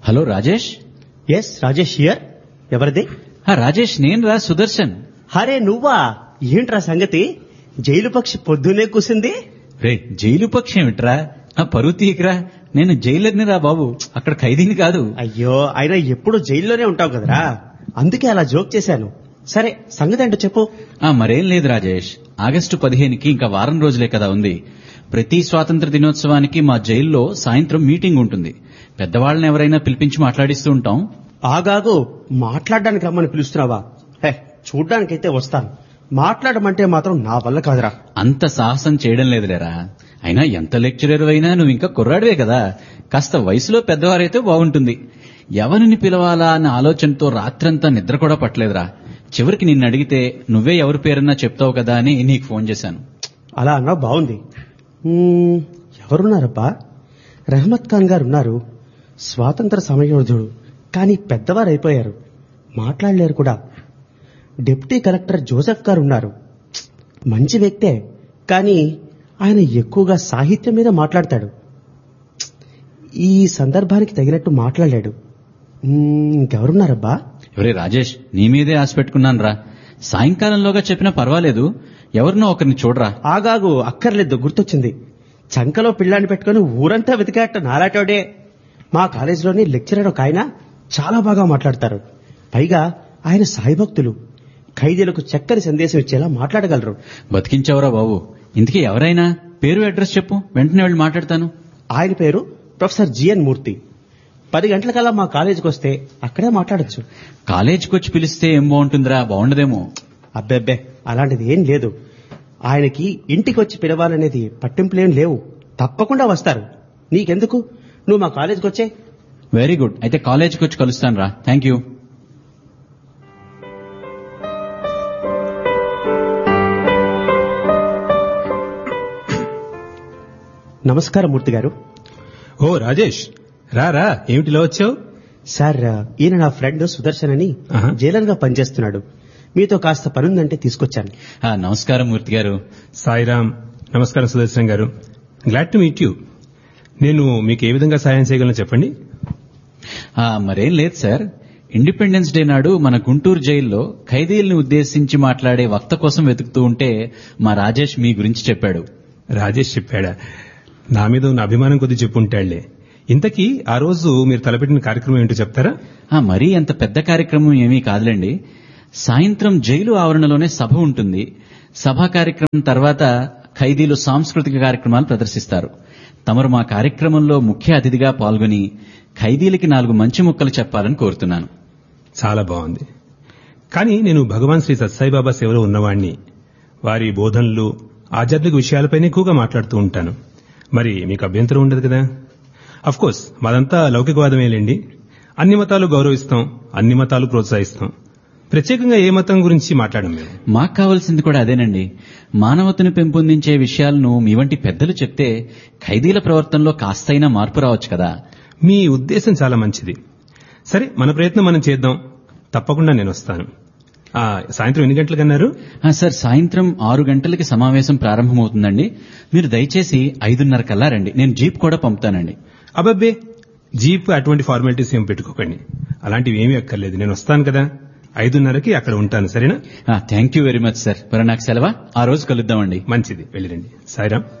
Hello Rajesh yes Rajesh here ఎవరిది ఆ, రాజేష్ నేను రా సుదర్శన్ హరే నువ్వా ఏంట్రా సంగతి జైలు పక్షి పొద్దునే కూసింది రే జైలు పక్షి ఏమిట్రా ఆ, పరువు తీయకరా నేను జైలర్ని రా బాబు అక్కడ ఖైదీని కాదు అయ్యో అయినా ఎప్పుడు జైల్లోనే ఉంటావు కదరా అందుకే అలా జోక్ చేశాను సరే సంగతి ఏంటో చెప్పు ఆ మరేం లేదు రాజేష్ ఆగస్టు పదిహేనుకి ఇంకా వారం రోజులే కదా ఉంది ప్రతి స్వాతంత్ర దినోత్సవానికి మా జైల్లో సాయంత్రం మీటింగ్ ఉంటుంది పెద్దవాళ్ళని ఎవరైనా పిలిపించి మాట్లాడిస్తూ ఉంటాం ఆగాగు మాట్లాడడానికి రమ్మని పిలుస్తున్నావా హే చూడ్డానికైతే వస్తాను మాట్లాడమంటే మాత్రం నా వల్ల కాదురా అంత సాహసం చేయడం లేదులేరా అయినా ఎంత లెక్చరర్ అయినా నువ్వు ఇంకా కుర్రాడివే కదా కాస్త వయసులో పెద్దవారైతే బాగుంటుంది ఎవరిని పిలవాలా అన్న ఆలోచనతో రాత్రంతా నిద్ర కూడా పట్టలేదురా చివరికి నిన్ను అడిగితే నువ్వే ఎవరి పేరన్నా చెప్తావు కదా అని నీకు ఫోన్ చేశాను అలా అన్నా బాగుంది మ్మ్, ఎవరున్నారబ్బా రెహమత్ ఖాన్ గారు ఉన్నారు స్వాతంత్ర సమయోధుడు కానీ పెద్దవారు అయిపోయారు మాట్లాడలేరు కూడా డిప్యూటీ కలెక్టర్ జోసెఫ్ గారు ఉన్నారు మంచి వ్యక్తే కానీ ఆయన ఎక్కువగా సాహిత్యం మీద మాట్లాడతాడు ఈ సందర్భానికి తగినట్టు మాట్లాడలేడు మ్మ్, ఇంకెవరున్నారబ్బా ఎవరే రాజేష్ నీ మీదే ఆశ పెట్టుకున్నాను రా సాయంకాలంలోగా చెప్పినా పర్వాలేదు ఎవరినో ఒకరిని చూడరా ఆగాగు అక్కర్లేదు గుర్తొచ్చింది చంకలో పిల్లాన్ని పెట్టుకుని ఊరంతా వెతికాట నాలాటోడే మా కాలేజీలోని లెక్చరర్ ఒక ఆయన చాలా బాగా మాట్లాడతారు పైగా ఆయన సాయిభక్తులు ఖైదీలకు చక్కని సందేశం ఇచ్చేలా మాట్లాడగలరు బతికించావురా బాబు ఇంతకీ ఎవరైనా పేరు అడ్రస్ చెప్పు వెంటనే వెళ్ళి మాట్లాడతాను ఆయన పేరు ప్రొఫెసర్ జిఎన్ మూర్తి పది గంటలకల్లా మా కాలేజీకి వస్తే అక్కడే మాట్లాడొచ్చు కాలేజీకి వచ్చి పిలిస్తే ఏం బాగుంటుందిరా బాగుండదేమో అబ్బెబ్బే అలాంటిది ఏం లేదు ఆయనకి ఇంటికి వచ్చి పిలవాలనేది పట్టింపులేం లేవు తప్పకుండా వస్తారు నీకెందుకు నువ్వు మా కాలేజీకి వచ్చే వెరీ గుడ్ అయితే కాలేజీకి వచ్చి కలుస్తాను రా థ్యాంక్ యూ నమస్కారం మూర్తి గారు ఓ రాజేష్ రా రా ఏమిటిలా వచ్చావు సార్ ఈయన నా ఫ్రెండ్ సుదర్శన్ అని ఆహా. జైలర్ గా పనిచేస్తున్నాడు మీతో కాస్త పనుందంటే తీసుకొచ్చాను ఆ, నమస్కారం మూర్తి గారు సాయిరామ్ నమస్కారం సుదర్శన్ గారు గ్లాడ్ టు మీట్ యూ నేను మీకు ఏ విధంగా సాయం చేయగలను చెప్పండి ఆ, మరేం లేదు సార్ ఇండిపెండెన్స్ డే నాడు మన గుంటూరు జైల్లో ఖైదీల్ని ఉద్దేశించి మాట్లాడే వక్త కోసం వెతుకుతూ ఉంటే మా రాజేష్ మీ గురించి చెప్పాడు రాజేష్ చెప్పాడా నా మీద ఉన్న అభిమానం కొద్ది చెప్పుంటాళ్లే ఇంతకీ ఆ రోజు మీరు తలపెట్టిన కార్యక్రమం ఏంటో చెప్తారా ఆ, మరీ అంత పెద్ద కార్యక్రమం ఏమీ కాదులేండి సాయంత్రం జైలు ఆవరణలోనే సభ ఉంటుంది సభా కార్యక్రమం తర్వాత ఖైదీలు సాంస్కృతిక కార్యక్రమాలు ప్రదర్శిస్తారు తమరు మా కార్యక్రమంలో ముఖ్య అతిథిగా పాల్గొని ఖైదీలకి నాలుగు మంచి ముక్కలు చెప్పాలని కోరుతున్నాను చాలా బాగుంది కానీ నేను భగవాన్ శ్రీ సత్సాయిబాబా సేవలో ఉన్నవాణ్ణి వారి బోధనలు ఆధ్యాత్మిక విషయాలపైన ఎక్కువగా మాట్లాడుతూ ఉంటాను మరి మీకు అభ్యంతరం ఉండదు కదా అఫ్ కోర్స్ మాదంతా లౌకికవాదమేలేండి అన్ని మతాలు గౌరవిస్తాం అన్ని మతాలు ప్రోత్సహిస్తాం ప్రత్యేకంగా ఏ మతం గురించి మాట్లాడం మేము మాకు కావాల్సింది కూడా అదేనండి మానవతను పెంపొందించే విషయాలను మీ వంటి పెద్దలు చెప్తే ఖైదీల ప్రవర్తనలో కాస్తైనా మార్పు రావచ్చు కదా మీ ఉద్దేశం చాలా మంచిది సరే మన ప్రయత్నం మనం చేద్దాం తప్పకుండా నేను వస్తాను ఆ, సాయంత్రం ఎన్ని గంటలకు అన్నారు ఆ, సార్ సాయంత్రం ఆరు గంటలకి సమావేశం ప్రారంభమవుతుందండి మీరు దయచేసి ఐదున్నర కల్లా రండి నేను జీప్ కూడా పంపుతానండి అబ్బబ్బే జీప్ అటువంటి ఫార్మాలిటీస్ ఏం పెట్టుకోకండి అలాంటివి ఏమీ అక్కర్లేదు నేను వస్తాను కదా ఐదున్నరకి అక్కడ ఉంటాను సరేనా thank you very much sir మరి నాకు సెలవా ఆ రోజు కలుద్దామండి మంచిది వెళ్ళిరండి సాయిరామ్